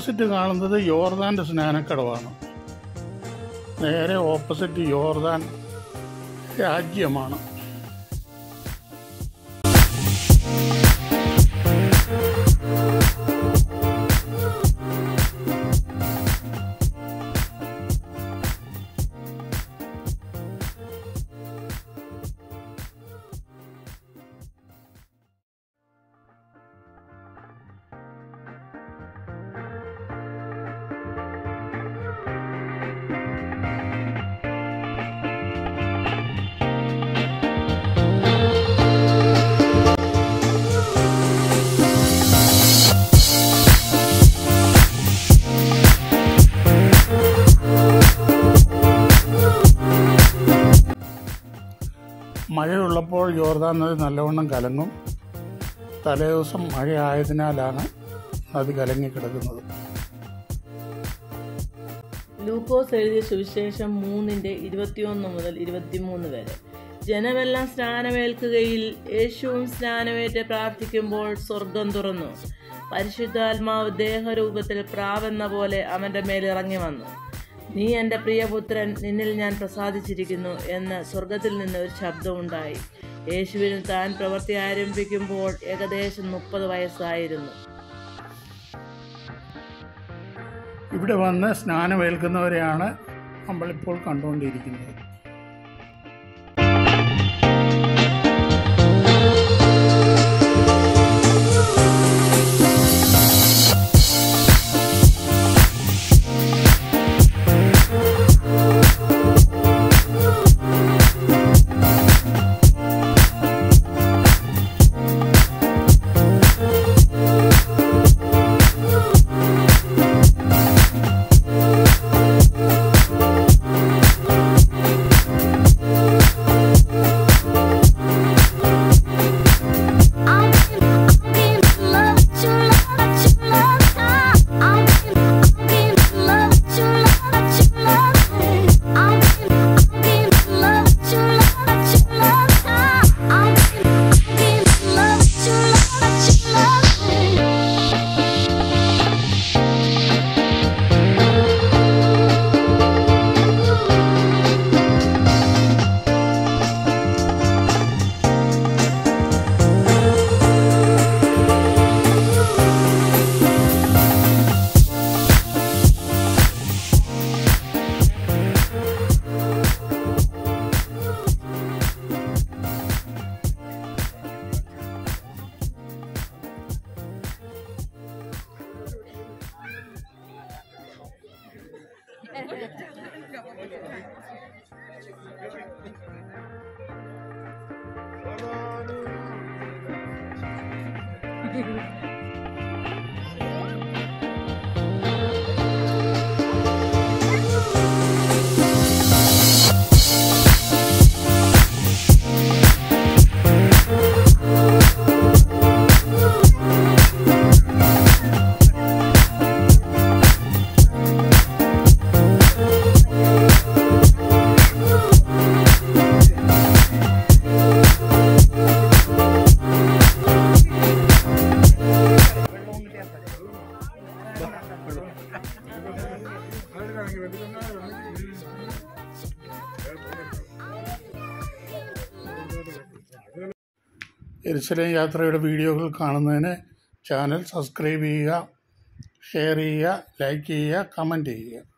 opposite കാണുന്നത് യോർദാൻ്റെ സ്നാനക്കടവാണ് നേരെ opposite യോർദാൻ രാജ്യമാണ് മഴയുള്ളപ്പോൾ യോർദാൻ നദി നല്ലവണ്ണം കലങ്ങും തലേദിവസം മഴയായതിനാലാണ് നദി കലങ്ങിക്കിടക്കുന്നത് ലൂക്കോസ് എഴുതിയ സുവിശേഷം മൂന്നിന്റെ ഇരുപത്തിയൊന്ന് മുതൽ ഇരുപത്തിമൂന്ന് വരെ ജനമെല്ലാം സ്നാനമേൽക്കുകയിൽ യേശുവും സ്നാനമേറ്റ് പ്രാർത്ഥിക്കുമ്പോൾ സ്വർഗം തുറന്നു പരിശുദ്ധാത്മാവ് ദേഹരൂപത്തിൽ പ്രാവെന്ന പോലെ അവന്റെ മേൽ ഇറങ്ങി വന്നു നീ എൻ്റെ പ്രിയപുത്രൻ നിന്നിൽ ഞാൻ പ്രസാദിച്ചിരിക്കുന്നു എന്ന് സ്വർഗത്തിൽ നിന്ന് ഒരു ശബ്ദമുണ്ടായി യേശുവിന് താൻ പ്രവൃത്തി ആരംഭിക്കുമ്പോൾ ഏകദേശം മുപ്പത് വയസ്സായിരുന്നു ഇവിടെ വന്ന് സ്നാനമേൽക്കുന്നവരെയാണ് നമ്മളിപ്പോൾ കണ്ടുകൊണ്ടിരിക്കുന്നത് എരിശിലേം യാത്രയുടെ വീഡിയോകൾ കാണുന്നതിന് ചാനൽ സബ്സ്ക്രൈബ് ചെയ്യുക ഷെയർ ചെയ്യുക ലൈക്ക് ചെയ്യുക കമൻറ്റ് ചെയ്യുക